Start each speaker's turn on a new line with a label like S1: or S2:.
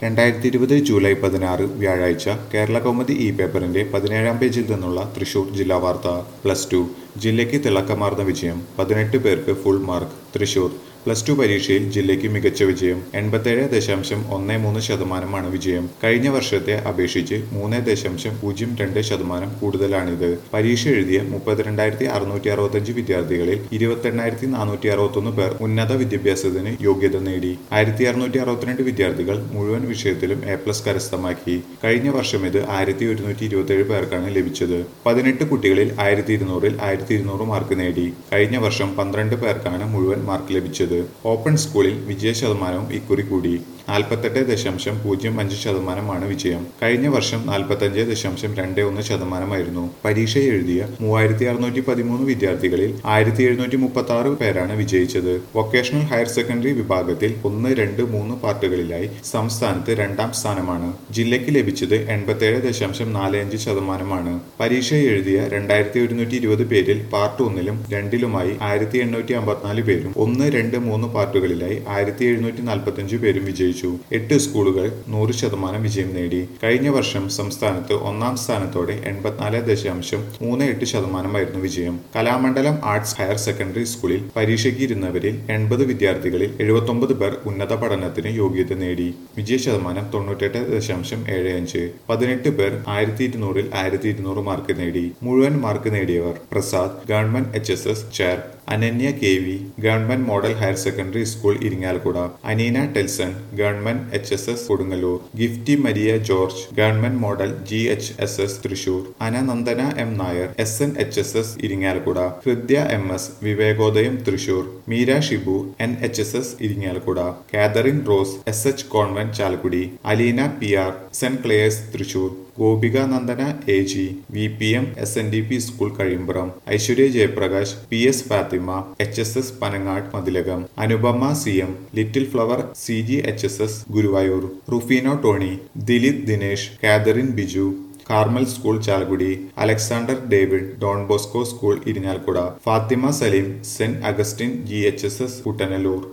S1: രണ്ടായിരത്തി ഇരുപത് ജൂലൈ പതിനാറ് വ്യാഴാഴ്ച കേരള കൗമുദി ഇ പേപ്പറിന്റെ പതിനേഴാം പേജിൽ നിന്നുള്ള തൃശൂർ ജില്ലാ വാർത്ത പ്ലസ് ടു ജില്ലയ്ക്ക് തിളക്കമാർന്ന വിജയം പതിനെട്ട് പേർക്ക് full mark Thrissur plus two പരീക്ഷയിൽ ജില്ലയ്ക്ക് മികച്ച വിജയം എൺപത്തേഴ് ദശാംശം ഒന്ന് മൂന്ന് ശതമാനമാണ് വിജയം കഴിഞ്ഞ വർഷത്തെ അപേക്ഷിച്ച് മൂന്ന് ദശാംശം പൂജ്യം രണ്ട് ശതമാനം കൂടുതലാണിത് പരീക്ഷ എഴുതിയ മുപ്പത്തിരണ്ടായിരത്തി അറുന്നൂറ്റി അറുപത്തഞ്ച് വിദ്യാർത്ഥികളിൽ ഇരുപത്തെണ്ണായിരത്തി നാനൂറ്റി അറുപത്തൊന്ന് പേർ ഉന്നത വിദ്യാഭ്യാസത്തിന് യോഗ്യത നേടി ആയിരത്തി അറുന്നൂറ്റി അറുപത്തിരണ്ട് വിദ്യാർത്ഥികൾ മുഴുവൻ വിഷയത്തിലും എ പ്ലസ് കരസ്ഥമാക്കി കഴിഞ്ഞ വർഷം ഇത് ആയിരത്തി ഒരുന്നൂറ്റി ഇരുപത്തിയേഴ് പേർക്കാണ് ലഭിച്ചത് പതിനെട്ട് കുട്ടികളിൽ ആയിരത്തി ഇരുന്നൂറിൽ ആയിരത്തി ഇരുന്നൂറ് മാർക്ക് നേടി കഴിഞ്ഞ വർഷം പന്ത്രണ്ട് പേർക്കാണ് മുഴുവൻ മാർക്ക് ലഭിച്ചത് ഓപ്പൺ സ്കൂളിൽ വിജയ ശതമാനവും ഇക്കുറി കൂടി നാൽപ്പത്തെട്ട് ദശാംശം പൂജ്യം അഞ്ച് ശതമാനമാണ് വിജയം കഴിഞ്ഞ വർഷം നാൽപ്പത്തഞ്ച് ദശാംശം രണ്ട് ഒന്ന് ശതമാനമായിരുന്നു പരീക്ഷ എഴുതിയ മൂവായിരത്തി അറുന്നൂറ്റി പതിമൂന്ന് വിദ്യാർത്ഥികളിൽ ആയിരത്തി എഴുന്നൂറ്റി മുപ്പത്തി ആറ് പേരാണ് വിജയിച്ചത് വൊക്കേഷണൽ ഹയർ സെക്കൻഡറി വിഭാഗത്തിൽ ഒന്ന് രണ്ട് മൂന്ന് പാർട്ടുകളിലായി സംസ്ഥാനത്ത് രണ്ടാം സ്ഥാനമാണ് ജില്ലയ്ക്ക് ലഭിച്ചത് എൺപത്തേഴ് ദശാംശം നാല് അഞ്ച് ശതമാനമാണ് പരീക്ഷ എഴുതിയ രണ്ടായിരത്തി ഒരുന്നൂറ്റി ഇരുപത് പേരിൽ പാർട്ട് ഒന്നിലും രണ്ടിലുമായി ആയിരത്തി എണ്ണൂറ്റി അമ്പത്തിനാല് പേരും ഒന്ന് രണ്ട് മൂന്ന് പാർട്ടുകളിലായി ആയിരത്തി എഴുന്നൂറ്റി നാൽപ്പത്തഞ്ച് പേരും വിജയിച്ചു എട്ട് സ്കൂളുകൾ നൂറ് ശതമാനം വിജയം നേടി കഴിഞ്ഞ വർഷം സംസ്ഥാനത്ത് ഒന്നാം സ്ഥാനത്തോടെ എൺപത്തിനാല് ദശാംശം മൂന്ന് എട്ട് ശതമാനമായിരുന്നു വിജയം കലാമണ്ഡലം ആർട്സ് ഹയർ സെക്കൻഡറി സ്കൂളിൽ പരീക്ഷയ്ക്ക് ഇരുന്നവരിൽ എൺപത് വിദ്യാർത്ഥികളിൽ എഴുപത്തൊമ്പത് പേർ ഉന്നത പഠനത്തിന് യോഗ്യത നേടി വിജയ ശതമാനം തൊണ്ണൂറ്റെട്ട് ദശാംശം ഏഴ് അഞ്ച് പതിനെട്ട് പേർ ആയിരത്തി ഇരുന്നൂറിൽ ആയിരത്തി ഇരുന്നൂറ് മാർക്ക് നേടി മുഴുവൻ മാർക്ക് നേടിയവർ Prasad government H S S ചെയർ Ananya K V government model higher secondary school Irinjalakuda Aneena Telson government H S S Kodungallur Gifty Maria George government model G H S S Thrissur Ananandana M Nair S N H S S Irinjalakuda Hridya M S Vivekodayam Thrissur Meera Shibu N H S S Irinjalakuda Catherine Rose S H convent Chalakudy Aleena P R saint Clare's Thrissur Gopika Nandana A G V P M S N D P school Kazhimbram Aishwarya Jayaprakash P S Fatima H S S Panangad Mathilakam Anupama C M little flower C G H S S Guruvayur Rufino Tony Dileep Dinesh Catherine Biju Carmel school Chalakudy Alexander David Don Bosco school Irinjalakuda Fatima Salim saint Augustine G H S S Kuttanellur